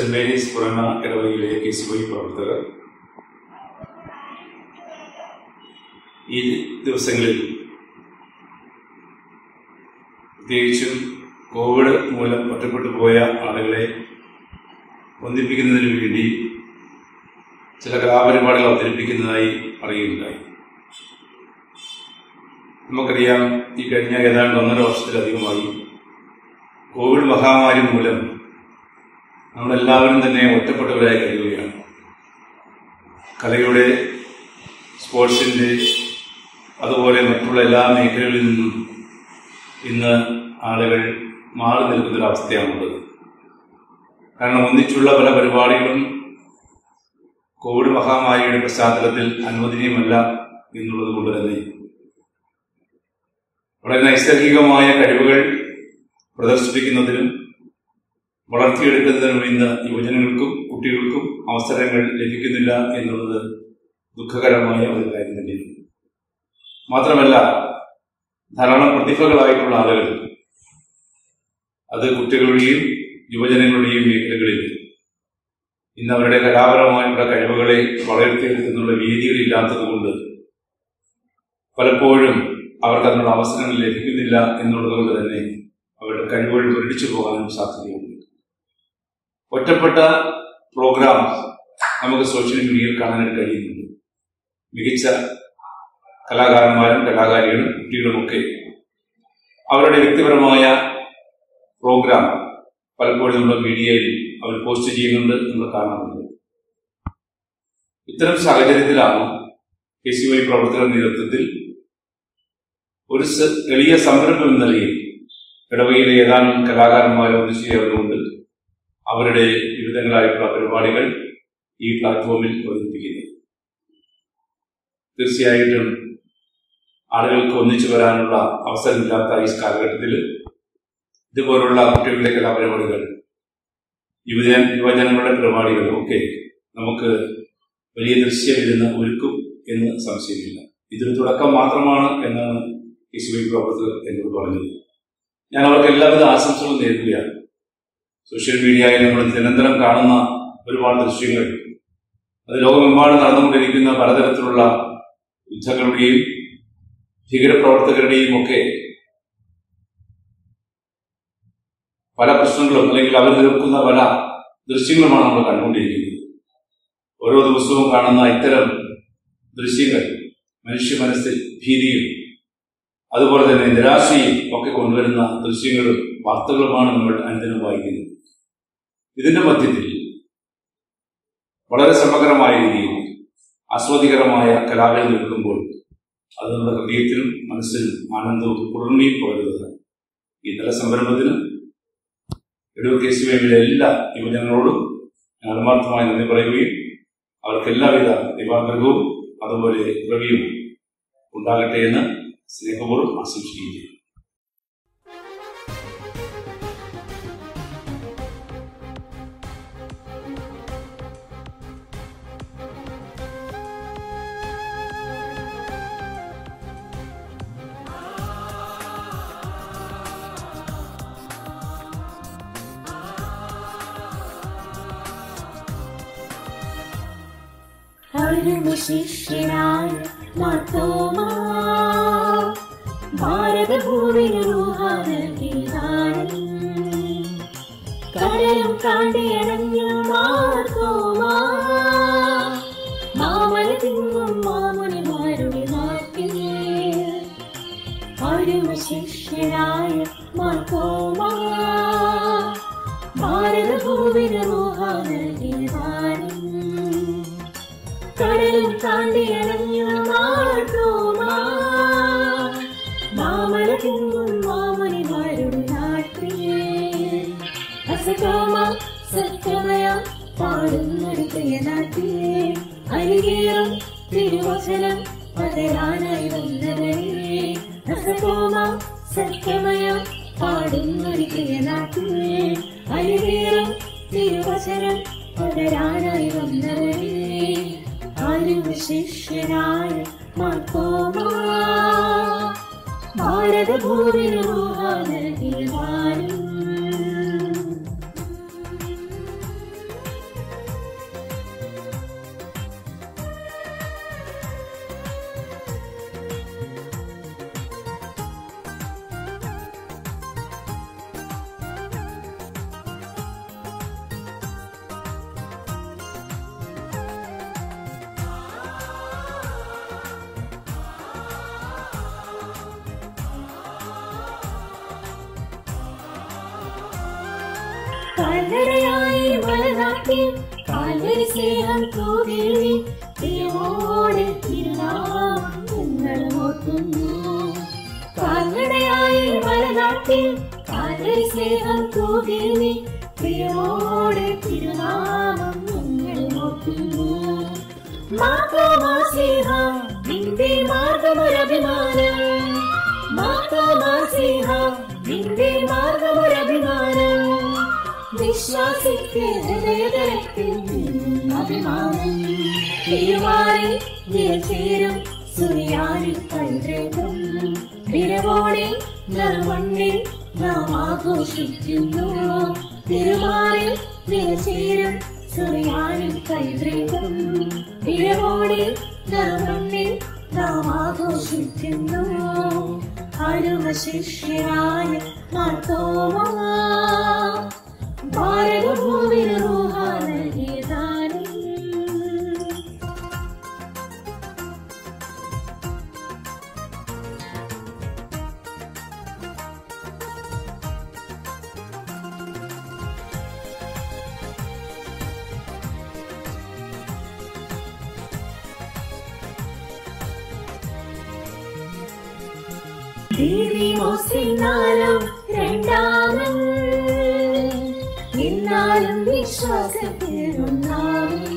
Saint Mary's പുറമ ഇടവകയിലെ K C Y പ്രവർത്തകർ ഈ ദിവസങ്ങളിൽ പ്രത്യേകിച്ചും കോവിഡ് മൂലം ഒറ്റപ്പെട്ടു പോയ ആളുകളെ ഒന്നിപ്പിക്കുന്നതിന് വേണ്ടി ചില കലാപരിപാടികൾ അവതരിപ്പിക്കുന്നതായി അറിയുകയുണ്ടായി നമുക്കറിയാം ഈ കഴിഞ്ഞ ഏതാണ്ട് ഒന്നര വർഷത്തിലധികമായി കോവിഡ് മഹാമാരി മൂലം നമ്മളെല്ലാവരും തന്നെ ഒറ്റപ്പെട്ടവരായി കഴിയുകയാണ് കലയുടെ സ്പോർട്സിൻ്റെ അതുപോലെ മറ്റുള്ള എല്ലാ മേഖലകളിൽ നിന്നും ഇന്ന് ആളുകൾ മാറി നിൽക്കുന്നൊരവസ്ഥയാണുള്ളത് കാരണം ഒന്നിച്ചുള്ള പല പരിപാടികളും കോവിഡ് മഹാമാരിയുടെ പശ്ചാത്തലത്തിൽ അനുവദനീയമല്ല എന്നുള്ളത് കൊണ്ട് തന്നെ വളരെ നൈസർഗികമായ കഴിവുകൾ പ്രദർശിപ്പിക്കുന്നതിനും വളർത്തിയെടുക്കുന്നതിനും ഇന്ന് യുവജനങ്ങൾക്കും കുട്ടികൾക്കും അവസരങ്ങൾ ലഭിക്കുന്നില്ല എന്നുള്ളത് ദുഃഖകരമായ ഒരു കാര്യം തന്നെയാണ് മാത്രമല്ല ധാരാളം പ്രതിഭകളായിട്ടുള്ള ആളുകൾ അത് കുട്ടികളുടെയും യുവജനങ്ങളുടെയും മേഖലകളിൽ ഇന്ന് അവരുടെ കലാപരമായിട്ടുള്ള കഴിവുകളെ വളർത്തിയെടുക്കുന്നുള്ള വേദികളില്ലാത്തതുകൊണ്ട് പലപ്പോഴും അവർക്ക് അതിനുള്ള അവസരങ്ങൾ ലഭിക്കുന്നില്ല എന്നുള്ളത് കൊണ്ട് തന്നെ അവരുടെ കഴിവുകൾ മുരടിച്ചു പോകാനും സാധ്യതയുണ്ട് ഒറ്റപ്പെട്ട പ്രോഗ്രാം നമുക്ക് സോഷ്യൽ മീഡിയയിൽ കാണാനായിട്ട് കഴിയുന്നുണ്ട് മികച്ച കലാകാരന്മാരും കലാകാരികളും കുട്ടികളുമൊക്കെ അവരുടെ വ്യക്തിപരമായ പ്രോഗ്രാം പലപ്പോഴും നമ്മുടെ മീഡിയയിൽ അവർ പോസ്റ്റ് ചെയ്യുന്നുണ്ട് നമ്മൾ കാണാറുണ്ട് ഇത്തരം സാഹചര്യത്തിലാണ് കെ സി വൈ പ്രവർത്തകരുടെ നേതൃത്വത്തിൽ ഒരു സ- എളിയ സംരംഭം എന്ന നിലയിൽ ഇടവയിലെ ഏതാനും കലാകാരന്മാരെ ഒന്നിച്ചു ചേർന്നുകൊണ്ട് അവരുടെ വിവിധങ്ങളായിട്ടുള്ള പരിപാടികൾ ഈ പ്ലാറ്റ്ഫോമിൽ അവതരിപ്പിക്കുന്നത് തീർച്ചയായിട്ടും ആളുകൾക്ക് ഒന്നിച്ചു വരാനുള്ള അവസരമില്ലാത്ത ഈ കാലഘട്ടത്തിൽ ഇതുപോലുള്ള കുട്ടികളുടെ കലാപരിപാടികൾ യുവജന യുവജനങ്ങളുടെ പരിപാടികൾ ഒക്കെ നമുക്ക് വലിയ ദൃശ്യവിരുന്ന് ഒരുക്കും എന്ന് സംശയമില്ല ഇതൊരു തുടക്കം മാത്രമാണ് എന്നാണ് ഇസ്ബൈ പ്രവർത്തകർ എന്നോട് പറഞ്ഞത് ഞാൻ അവർക്ക് എല്ലാവിധ ആശംസകളും നേരുകയാണ് സോഷ്യൽ മീഡിയയിൽ നമ്മൾ നിരന്തരം കാണുന്ന ഒരുപാട് ദൃശ്യങ്ങൾ അത് ലോകമെമ്പാടും നടന്നുകൊണ്ടിരിക്കുന്ന പലതരത്തിലുള്ള യുദ്ധങ്ങളുടെയും ഭീകരപ്രവർത്തകരുടെയും ഒക്കെ പല പ്രശ്നങ്ങളും അല്ലെങ്കിൽ അവർ തീർക്കുന്ന പല ദൃശ്യങ്ങളുമാണ് നമ്മൾ കണ്ടുകൊണ്ടിരിക്കുന്നത് ഓരോ ദിവസവും കാണുന്ന ഇത്തരം ദൃശ്യങ്ങൾ മനുഷ്യ മനസ്സിൽ ഭീതിയും അതുപോലെ തന്നെ നിരാശയും ഒക്കെ കൊണ്ടുവരുന്ന ദൃശ്യങ്ങളും വാർത്തകളുമാണ് നമ്മൾ അനുദിനം വായിക്കുന്നത് ഇതിന്റെ മധ്യത്തിൽ വളരെ സമഗ്രമായ രീതിയിൽ ആസ്വാദികരമായ കലാകൾ നിൽക്കുമ്പോൾ അത് നമ്മുടെ ഹൃദയത്തിലും മനസ്സിലും ആനന്ദവും കുളിർമയും പകരുന്നതാണ് ഈ നല്ല സംരംഭത്തിന് എടൂർ കെ സി വേമിലെ എല്ലാ യുവജനങ്ങളോടും ഞാൻ ആത്മാർത്ഥമായി നന്ദി പറയുകയും അവർക്ക് എല്ലാവിധ ദിവാഗ്രഹവും അതുപോലെ ഉറവിയും ഉണ്ടാകട്ടെ എന്ന് സ്നേഹപൂർവ്വം ആശംസിക്കുകയും ചെയ്യും ശിഷ്യനായ മാർത്തോമാ ഭാരതഭൂമിന് രൂഹാനീതാനി കടലും കാണ്ടിയണഞ്ഞു മാർത്തോമാ മാമല തിങ്ങും മാമുനിമാരുടെ നാട്ടിൽ അരുമ ശിഷ്യനായ മാർത്തോമാ ഭാരതഭൂമിന് രൂഹാനീതാനി കടലും താണ്ടിയണഞ്ഞു മാർത്തോമാ മാമല തിങ്ങും മാമനിമാരുടെ നാട്ടിലെ അസകാമ സത്യമയ പാടുന്നൊരു പ്രിയ നാട്ടിലെ അരികേറും തിരുവചനം പകരാനായി വന്നവരെ അസകാമ സത്യമയ പാടുന്നൊരു പ്രിയ നാട്ടിലെ അരികേറും തിരുവചനം പകരാനായി വന്നവരെ അറിവ് ശിഷ്യനായ മാർത്തോമാ ഭാരതഭൂമിനൂഹാനീവാനും കാൽനടയായി മലനാട്ടിൽ കാൽവരി സ്നേഹം തൂകി പ്രിയമോടെ തിരുനാമം നിങ്ങൾ ഓർക്കുന്നു കാൽനടയായി മലനാട്ടിൽ കാൽവരി സ്നേഹം തൂകി പ്രിയമോടെ തിരുനാമം നിങ്ങൾ ഓർക്കുന്നു മാതാമാസിഹ നിന്റെ മാർഗമൊരഭിമാനം മാതാമാസിഹ നിന്റെ മാർഗമൊരഭിമാനം വിശ്വാസിക്ക് ഹൃദയതലത്തിൽ നിന്നും അഭിമാനം തിരുവാറി നിരചേരും സുറിയാനിൽ കൈരേഖം വിരവോടെ നറുമണ്ണിൽ നാം ആഘോഷിക്കുന്നു തിരുവാറിൽ നിരചേരും സുറിയാനിൽ കൈരേഖം വിരവോടെ നറുമണ്ണിൽ നാം ആഘോഷിക്കുന്നു അരുമ ശിഷ്യനായ മാർത്തോമാ ഭാരതഭൂവിന് റൂഹാനീതാനും ദീദിമോസിനാലും രണ്ടാമൻ എന്നാലും വിശ്വാസത്തിൽ ഒന്നാമൻ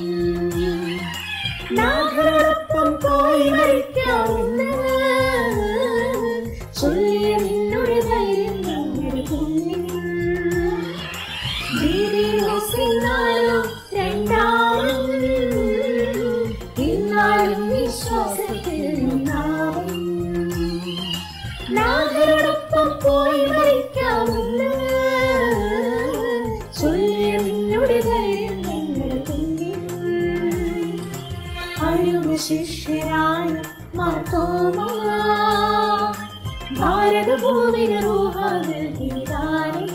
നാഗരോടൊപ്പം പോയി മരിക്കാമെന്ന് ചൊല്ലിയ നിന്നുടെ ധൈര്യം ഞങ്ങളുടെ കുഞ്ഞിൽ ദീദിമോസിനാലും രണ്ടാമൻ എന്നാലും വിശ്വാസത്തിൽ ഒന്നാമൻ നാഗരോടൊപ്പം പോയി മരിക്കാമെന്ന് ചൊല്ലിയ നിന്നുടെ ധൈര്യം ഞങ്ങൾ കുഞ്ഞിൽ അഴുക ശിഷ്യരായ മാർത്തോമാ ഭാരതഭൂമിന് റൂഹാനീതാനും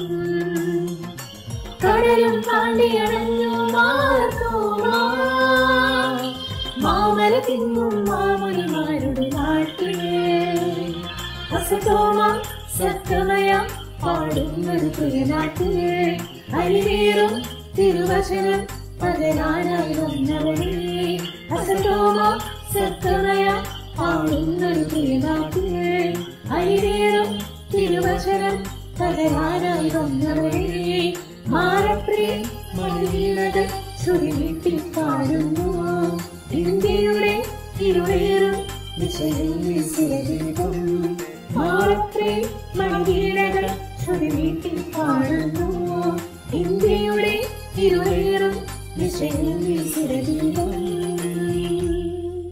കടലും താണ്ടിയണഞ്ഞു മാർത്തോമാ മാമല തിന്നും മാമനിമാരുടെ നാട്ടിലെ അസതോമ സത്യമയ പാടുന്നത് പ്രിയനാട്ടിലെ അരിവേറും തിരുവചനം പകരാനായി വന്നവരെ അസതോമ സത്യമയ പാടുന്നത് പ്രിയനാട്ടിലെ അരിവേറും തിരുവചനം പകരാനായി വന്നവരെ മാറപ്രിയ മഴീണത് ചുരുട്ടി പാടുന്നു ഇന്ത്യയുടെ ഇരുളേറും വിഷയങ്ങൾ സിരദീപം മാറപ്രിയ മഴീണകൾ ചുരുട്ടി പാടുന്നു ഇന്ത്യയുടെ ഇരുളേറും വിഷയങ്ങൾ സിരദീപം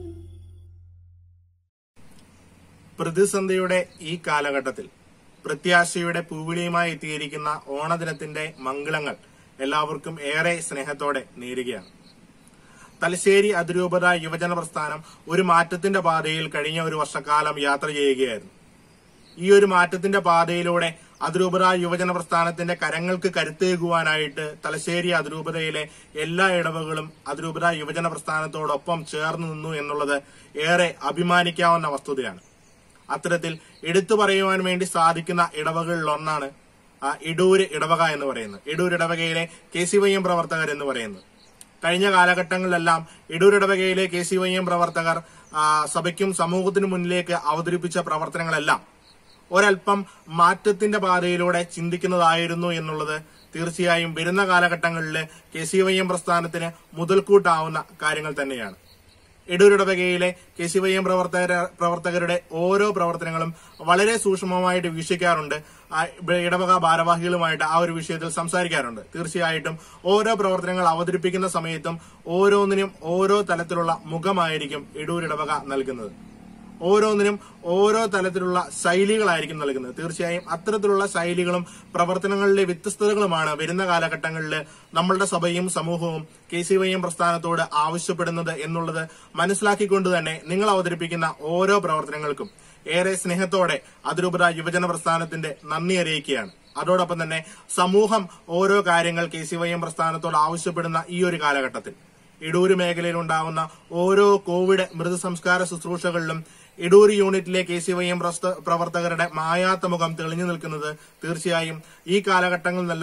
പ്രതിസന്ധിയുടെ ഈ കാലഘട്ടത്തിൽ പ്രത്യാശയുടെ പൂവിളിയുമായി എത്തിയിരിക്കുന്ന ഓണദിനത്തിന്റെ മംഗളങ്ങൾ എല്ലാവർക്കും ഏറെ സ്നേഹത്തോടെ നേരുകയാണ് തലശ്ശേരി അതിരൂപത യുവജന പ്രസ്ഥാനം ഒരു മാറ്റത്തിന്റെ പാതയിൽ കഴിഞ്ഞ ഒരു വർഷക്കാലം യാത്ര ചെയ്യുകയായിരുന്നു ഈ ഒരു മാറ്റത്തിന്റെ പാതയിലൂടെ അതിരൂപത യുവജന പ്രസ്ഥാനത്തിന്റെ കരങ്ങൾക്ക് കരുത്തേകുവാനായിട്ട് തലശ്ശേരി അതിരൂപതയിലെ എല്ലാ ഇടവകളും അതിരൂപത യുവജന പ്രസ്ഥാനത്തോടൊപ്പം ചേർന്ന് നിന്നു എന്നുള്ളത് ഏറെ അഭിമാനിക്കാവുന്ന വസ്തുതയാണ് അത്തരത്തിൽ എടുത്തു പറയുവാൻ വേണ്ടി സാധിക്കുന്ന ഇടവകളിലൊന്നാണ് ആ, ഇടൂര് ഇടവക എന്ന് പറയുന്നത് ഇടൂർ ഇടവകയിലെ കെ സി വൈ എം പ്രവർത്തകർ എന്ന് പറയുന്നത് കഴിഞ്ഞ കാലഘട്ടങ്ങളിലെല്ലാം ഇടൂർ ഇടവകയിലെ കെ സി വൈ എം പ്രവർത്തകർ ആ, സഭയ്ക്കും സമൂഹത്തിനു മുന്നിലേക്ക് അവതരിപ്പിച്ച പ്രവർത്തനങ്ങളെല്ലാം ഒരൽപ്പം മാറ്റത്തിന്റെ പാതയിലൂടെ ചിന്തിക്കുന്നതായിരുന്നു എന്നുള്ളത് തീർച്ചയായും വരുന്ന കാലഘട്ടങ്ങളിൽ കെ സി വൈ എം പ്രസ്ഥാനത്തിന് മുതൽക്കൂട്ടാവുന്ന കാര്യങ്ങൾ തന്നെയാണ് ഇടൂരിടവകയിലെ കെ സി വൈ എം പ്രവർത്തകര പ്രവർത്തകരുടെ ഓരോ പ്രവർത്തനങ്ങളും വളരെ സൂക്ഷ്മമായിട്ട് വീക്ഷിക്കാറുണ്ട് ആ ഇടവക ഭാരവാഹികളുമായിട്ട് ആ ഒരു വിഷയത്തിൽ സംസാരിക്കാറുണ്ട് തീർച്ചയായിട്ടും ഓരോ പ്രവർത്തനങ്ങൾ അവതരിപ്പിക്കുന്ന സമയത്തും ഓരോന്നിനും ഓരോ തലത്തിലുള്ള മുഖമായിരിക്കും ഇടൂരിടവക നൽകുന്നത് ഓരോന്നിനും ഓരോ തലത്തിലുള്ള ശൈലികളായിരിക്കും നൽകുന്നത് തീർച്ചയായും അത്തരത്തിലുള്ള ശൈലികളും പ്രവർത്തനങ്ങളിലെ വ്യത്യസ്തതകളുമാണ് വരുന്ന കാലഘട്ടങ്ങളിൽ നമ്മളുടെ സഭയും സമൂഹവും കെ സി വൈ എം പ്രസ്ഥാനത്തോട് ആവശ്യപ്പെടുന്നത് എന്നുള്ളത് മനസ്സിലാക്കിക്കൊണ്ട് തന്നെ നിങ്ങൾ അവതരിപ്പിക്കുന്ന ഓരോ പ്രവർത്തനങ്ങൾക്കും ഏറെ സ്നേഹത്തോടെ അതിരൂപത യുവജന പ്രസ്ഥാനത്തിന്റെ നന്ദി അറിയിക്കുകയാണ് അതോടൊപ്പം തന്നെ സമൂഹം ഓരോ കാര്യങ്ങൾ കെ സി വൈ എം പ്രസ്ഥാനത്തോട് ആവശ്യപ്പെടുന്ന ഈ ഒരു കാലഘട്ടത്തിൽ ഇടൂര് മേഖലയിൽ ഉണ്ടാവുന്ന ഓരോ കോവിഡ് മൃതസംസ്കാര ശുശ്രൂഷകളിലും ഇടൂര് യൂണിറ്റിലെ കെ സി വൈ എം പ്രവർത്തകരുടെ മായാത്ത മുഖം തെളിഞ്ഞു നിൽക്കുന്നത് തീർച്ചയായും ഈ കാലഘട്ടങ്ങളിൽ നിന്നെല്ലാം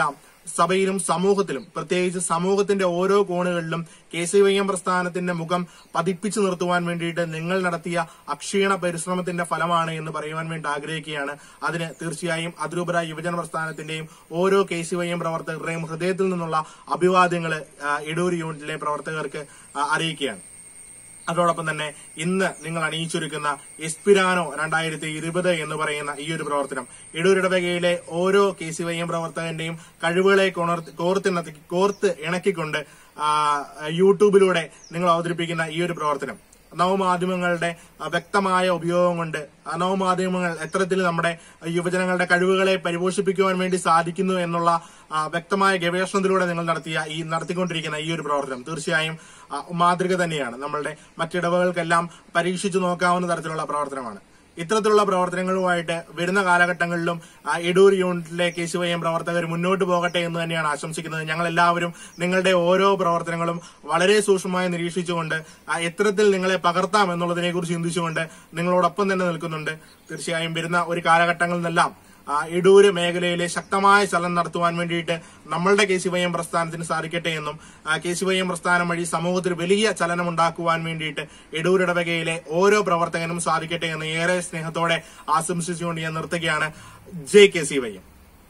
സഭയിലും സമൂഹത്തിലും പ്രത്യേകിച്ച് സമൂഹത്തിന്റെ ഓരോ കോണുകളിലും കെ സി വൈ എം പ്രസ്ഥാനത്തിന്റെ മുഖം പതിപ്പിച്ചു നിർത്തുവാൻ വേണ്ടിയിട്ട് നിങ്ങൾ നടത്തിയ അക്ഷീണ പരിശ്രമത്തിന്റെ ഫലമാണ് എന്ന് പറയുവാൻ വേണ്ടി ആഗ്രഹിക്കുകയാണ് അതിന് തീർച്ചയായും അതിരൂപര യുവജന പ്രസ്ഥാനത്തിന്റെയും ഓരോ കെ സി വൈ എം പ്രവർത്തകരുടെയും ഹൃദയത്തിൽ നിന്നുള്ള അഭിവാദ്യങ്ങൾ എടൂർ യൂണിറ്റിലെ പ്രവർത്തകർക്ക് ആ, അറിയിക്കുകയാണ് അതോടൊപ്പം തന്നെ ഇന്ന് നിങ്ങൾ അണിയിച്ചൊരുക്കുന്ന എസ്പിരാനോ രണ്ടായിരത്തി ഇരുപത് എന്ന് പറയുന്ന ഈ ഒരു പ്രവർത്തനം ഇടൂരിടവകയിലെ ഓരോ കെ സി വൈ എം പ്രവർത്തകന്റെയും കഴിവുകളെ കൊണർ- കോർത്തിണക്കി കോർത്ത് ഇണക്കിക്കൊണ്ട് ആ, യൂട്യൂബിലൂടെ നിങ്ങൾ അവതരിപ്പിക്കുന്ന ഈ ഒരു പ്രവർത്തനം നവമാധ്യമങ്ങളുടെ ആ, വ്യക്തമായ ഉപയോഗം കൊണ്ട് ആ നവമാധ്യമങ്ങൾ എത്തരത്തിൽ നമ്മുടെ യുവജനങ്ങളുടെ കഴിവുകളെ പരിപോഷിപ്പിക്കുവാൻ വേണ്ടി സാധിക്കുന്നു എന്നുള്ള ആ, വ്യക്തമായ ഗവേഷണത്തിലൂടെ നിങ്ങൾ നടത്തിയ ഈ നടത്തിക്കൊണ്ടിരിക്കുന്ന ഈ ഒരു പ്രവർത്തനം തീർച്ചയായും ആ, മാതൃക തന്നെയാണ് നമ്മളുടെ മറ്റിടവകൾക്കെല്ലാം പരീക്ഷിച്ചു നോക്കാവുന്ന തരത്തിലുള്ള പ്രവർത്തനമാണ് ഇത്തരത്തിലുള്ള പ്രവർത്തനങ്ങളുമായിട്ട് വരുന്ന കാലഘട്ടങ്ങളിലും ആ, എടൂർ യൂണിറ്റിലെ കെ സി വൈ എം പ്രവർത്തകർ മുന്നോട്ട് പോകട്ടെ എന്ന് തന്നെയാണ് ആശംസിക്കുന്നത് ഞങ്ങൾ എല്ലാവരും നിങ്ങളുടെ ഓരോ പ്രവർത്തനങ്ങളും വളരെ സൂക്ഷ്മമായി നിരീക്ഷിച്ചുകൊണ്ട് ആ, എത്തരത്തിൽ നിങ്ങളെ പകർത്താം എന്നുള്ളതിനെ കുറിച്ച് ചിന്തിച്ചുകൊണ്ട് നിങ്ങളോടൊപ്പം തന്നെ നിൽക്കുന്നുണ്ട് തീർച്ചയായും വരുന്ന ഒരു കാലഘട്ടങ്ങളിൽ നിന്നെല്ലാം ആ, ഇടൂര് മേഖലയിലെ ശക്തമായ ചലനം നടത്തുവാൻ വേണ്ടിയിട്ട് നമ്മളുടെ കെ സി വൈ എം പ്രസ്ഥാനത്തിന് സാധിക്കട്ടെ എന്നും കെ സി വൈ എം പ്രസ്ഥാനം വഴി സമൂഹത്തിൽ വലിയ ചലനം ഉണ്ടാക്കുവാൻ വേണ്ടിയിട്ട് ഇടൂർ ഇടവകയിലെ ഓരോ പ്രവർത്തകനും സാധിക്കട്ടെ എന്ന് ഏറെ സ്നേഹത്തോടെ ആശംസിച്ചുകൊണ്ട് ഞാൻ നിർത്തുകയാണ് J K C Y M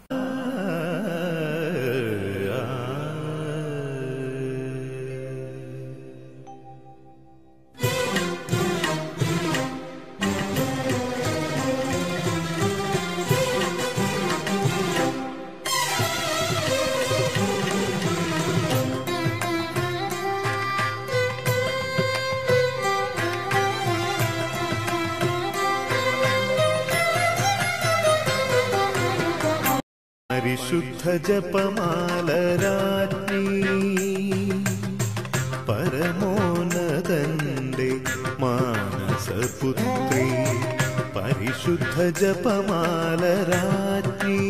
പരിശുദ്ധ ജപമാലരാജ്ഞി പരമോന്നതന്റെ മാനസപുത്രി പരിശുദ്ധ ജപമാലരാജ്ഞി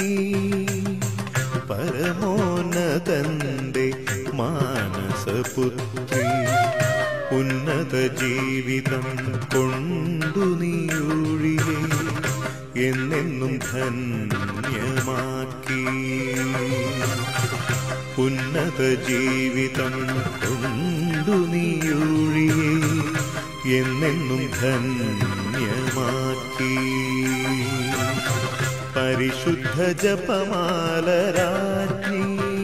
പരമോന്നതന്റെ മാനസപുത്രി ഉന്നത ജീവിതം കൊണ്ടു നീയൊഴികെ എന്നെന്നും ധന്യമാക്കി ഉന്നത ജീവിതം കൊണ്ടു നീയൊഴികെ എന്നെന്നും ധന്യമാക്കി പരിശുദ്ധ ജപമാലരാജ്ഞി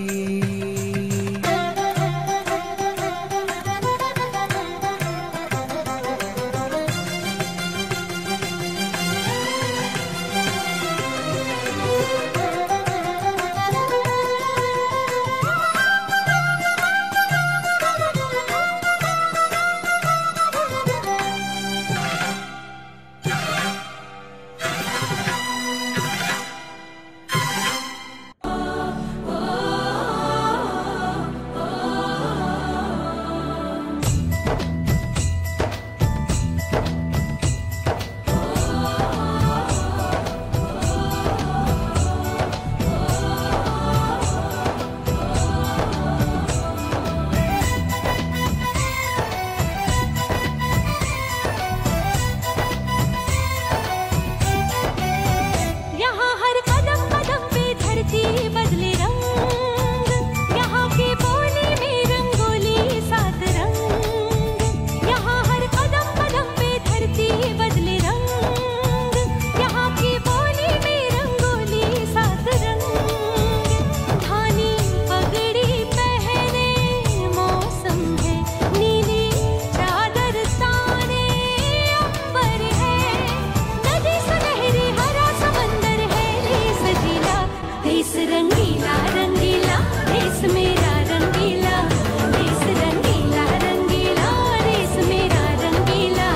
यहाँ हर कदम कदम पे धरती बदले रंग यहाँ की बोली में रंगोली सात रंग यहाँ हर कदम कदम पे धरती बदले रंग यहाँ की बोली में रंगोली सात रंग धानी पगड़ी पहने मौसम है नीली चादर ताने अंबर है नदी सुनहरी हरा समंदर है देश जिला देश रंगीला रंगीला देश मेरा रंगीला देश रंगीला रंगीला देश मेरा रंगीला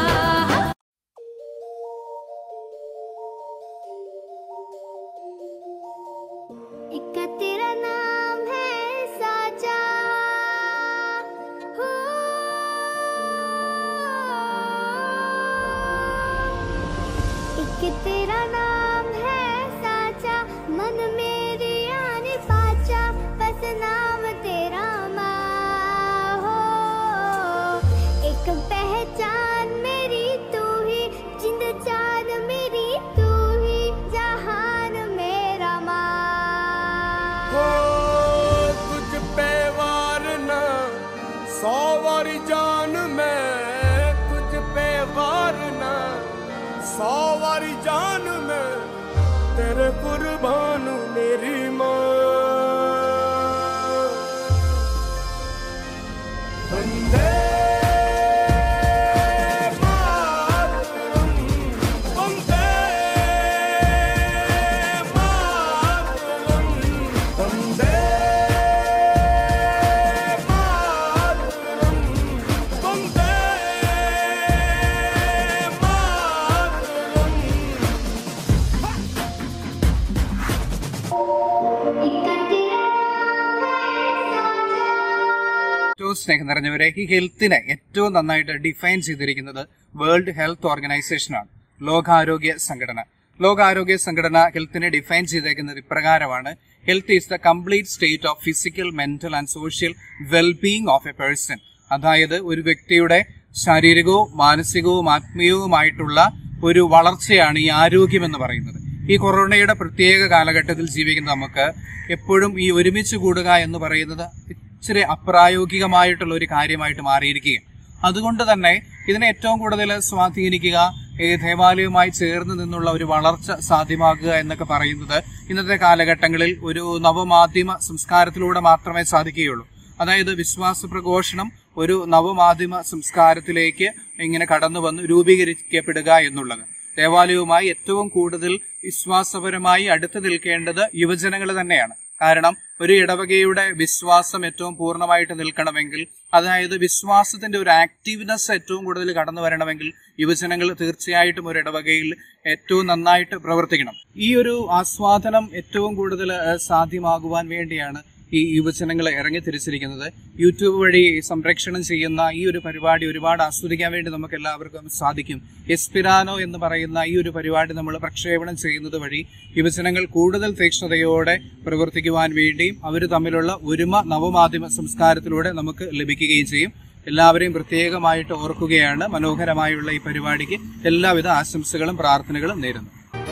एक तेरा नाम है साचा हो एक तेरा नाम है साचा मन मेरी आने पाचा बस नाम तेरा माँ हो एक पहचान मेरी तू ही जिंद जान मेरी तू ही जहान मेरा माँ हो तेरे कुर्बान मेरी माँ वंदे मातरम, वंदे मातरम, वंदे मातरम, वंदे मातरम। ഏറ്റവും സ്നേഹം നിറഞ്ഞവരെ ഈ ഹെൽത്തിനെ ഏറ്റവും നന്നായിട്ട് ഡിഫൈൻ ചെയ്തിരിക്കുന്നത് വേൾഡ് ഹെൽത്ത് ഓർഗനൈസേഷൻ ആണ് ലോകാരോഗ്യ സംഘടന ലോകാരോഗ്യ സംഘടന ഹെൽത്തിനെ ഡിഫൈൻ ചെയ്തേക്കുന്നത് ഇപ്രകാരമാണ് health is the complete state of physical mental and social wellbeing of a person അതായത് ഒരു വ്യക്തിയുടെ ശാരീരികവും മാനസികവും ആത്മീയവുമായിട്ടുള്ള ഒരു വളർച്ചയാണ് ഈ ആരോഗ്യം എന്ന് പറയുന്നത് ഈ കൊറോണയുടെ പ്രത്യേക കാലഘട്ടത്തിൽ ജീവിക്കുന്ന നമുക്ക് എപ്പോഴും ഈ ഒരുമിച്ച് കൂടുക എന്ന് പറയുന്നത് ഇച്ചിരി അപ്രായോഗികമായിട്ടുള്ള ഒരു കാര്യമായിട്ട് മാറിയിരിക്കുകയാണ് അതുകൊണ്ട് തന്നെ ഇതിനെ ഏറ്റവും കൂടുതൽ സ്വാധീനിക്കുക ഈ ദേവാലയവുമായി ചേർന്ന് നിന്നുള്ള ഒരു വളർച്ച സാധ്യമാക്കുക എന്നൊക്കെ പറയുന്നത് ഇന്നത്തെ കാലഘട്ടങ്ങളിൽ ഒരു നവമാധ്യമ സംസ്കാരത്തിലൂടെ മാത്രമേ സാധിക്കുകയുള്ളൂ അതായത് വിശ്വാസ പ്രഘോഷണം ഒരു നവമാധ്യമ സംസ്കാരത്തിലേക്ക് ഇങ്ങനെ കടന്നു വന്ന് രൂപീകരിക്കപ്പെടുക എന്നുള്ളത് ദേവാലയവുമായി ഏറ്റവും കൂടുതൽ വിശ്വാസപരമായി അടുത്ത് നിൽക്കേണ്ടത് യുവജനങ്ങൾ തന്നെയാണ് കാരണം ഒരു ഇടവകയുടെ വിശ്വാസം ഏറ്റവും പൂർണ്ണമായിട്ട് നിൽക്കണമെങ്കിൽ അതായത് വിശ്വാസത്തിന്റെ ഒരു ആക്റ്റീവ്നെസ് ഏറ്റവും കൂടുതൽ കടന്നു വരണമെങ്കിൽ യുവജനങ്ങൾ തീർച്ചയായിട്ടും ഒരു ഇടവകയിൽ ഏറ്റവും നന്നായിട്ട് പ്രവർത്തിക്കണം ഈ ഒരു ആസ്വാദനം ഏറ്റവും കൂടുതൽ ഏഹ്, സാധ്യമാകുവാൻ വേണ്ടിയാണ് ഈ യുവജനങ്ങൾ ഇറങ്ങി തിരിച്ചിരിക്കുന്നത് യൂട്യൂബ് വഴി സംരക്ഷണം ചെയ്യുന്ന ഈ ഒരു പരിപാടി ഒരുപാട് ആസ്വദിക്കാൻ വേണ്ടി നമുക്ക് എല്ലാവർക്കും സാധിക്കും എസ്പിരാനോ എന്ന് പറയുന്ന ഈ ഒരു പരിപാടി നമ്മൾ പ്രക്ഷേപണം ചെയ്യുന്നത് വഴി യുവജനങ്ങൾ കൂടുതൽ തീക്ഷ്ണതയോടെ പ്രവർത്തിക്കുവാൻ വേണ്ടിയും അവർ തമ്മിലുള്ള ഒരുമ നവമാധ്യമ സംസ്കാരത്തിലൂടെ നമുക്ക് ലഭിക്കുകയും ചെയ്യും എല്ലാവരെയും പ്രത്യേകമായിട്ട് ഓർക്കുകയാണ് മനോഹരമായുള്ള ഈ പരിപാടിക്ക് എല്ലാവിധ ആശംസകളും പ്രാർത്ഥനകളും നേരുന്നു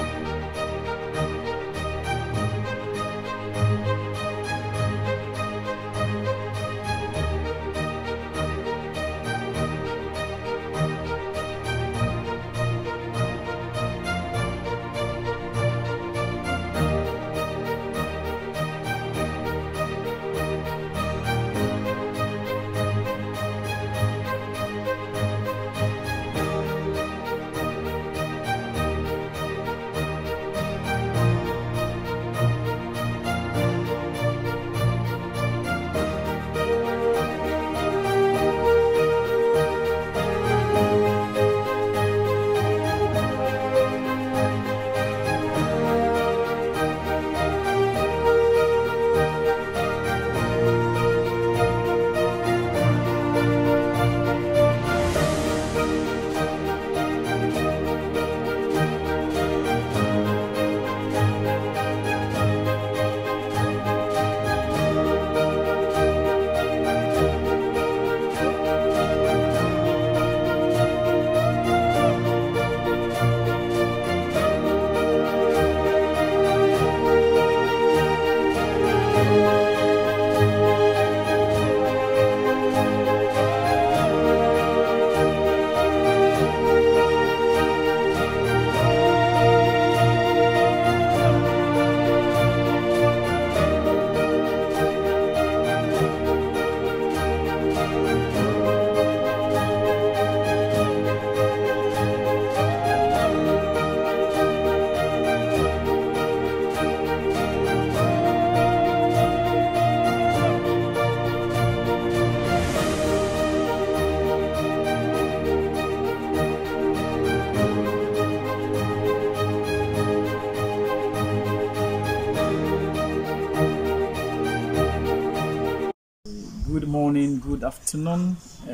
Good morning, good afternoon, uh,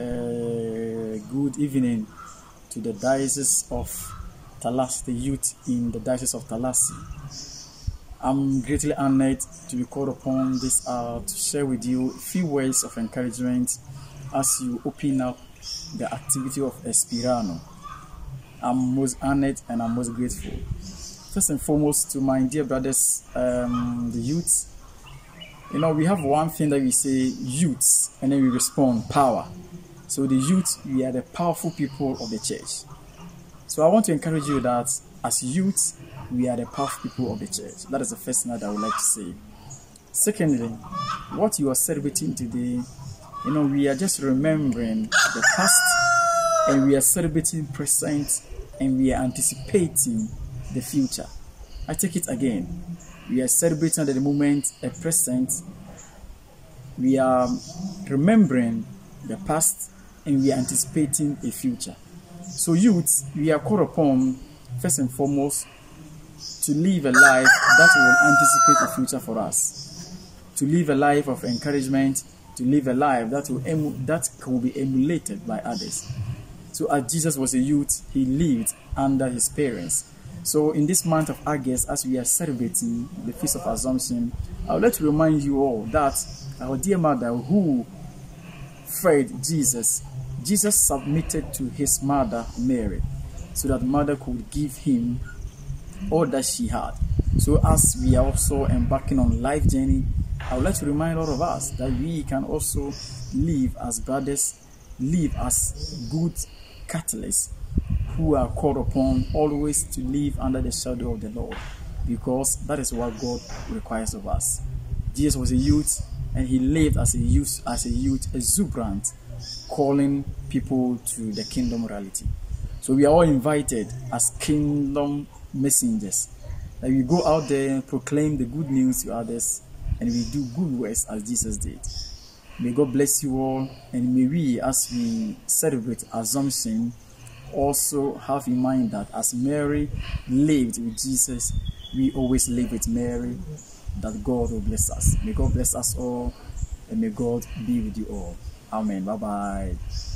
good evening to the Diocese of Talas, the youth in the Diocese of Talasi. I'm greatly honored to be called upon this hour to share with you a few words of encouragement as you open up the activity of Espirano. I'm most honored and I'm most grateful. First and foremost, to my dear brothers, um, the youth, you know, we have one thing that we say youths, and then we respond power. So the youth, we are the powerful people of the church. So I want to encourage you that as youth, we are the powerful people of the church. That is the first thing that I would like to say. Secondly, what you are celebrating today, you know, we are just remembering the past and we are celebrating present and we are anticipating the future. I take it again. We are celebrating at the moment a present. We are remembering the past and we are anticipating a future. So, youth, we are called upon first and foremost to live a life that will anticipate a future for us, to live a life of encouragement, to live a life that will emu- that will be emulated by others. So, as Jesus was a youth, he lived under his parents. So, in this month of August, as we are celebrating the Feast of Assumption, I would like to remind you all that our dear mother, who fed Jesus, Jesus submitted to his mother Mary, so that mother could give him all that she had. So as we are also embarking on life journey, I would like to remind all of us that we can also live as brothers, live as good catalysts who are called upon always to live under the shadow of the Lord, because that is what God requires of us. Jesus was a youth and he lived as a youth, as a youth, exuberant, calling people to the kingdom reality. So we are all invited as kingdom messengers that we go out there and proclaim the good news to others and we do good works as Jesus did. May God bless you all and may we, as we celebrate Assumption, also have in mind that as Mary lived with Jesus, we always live with Mary, that God will bless us. May God bless us all and may God be with you all. Amen. Bye bye.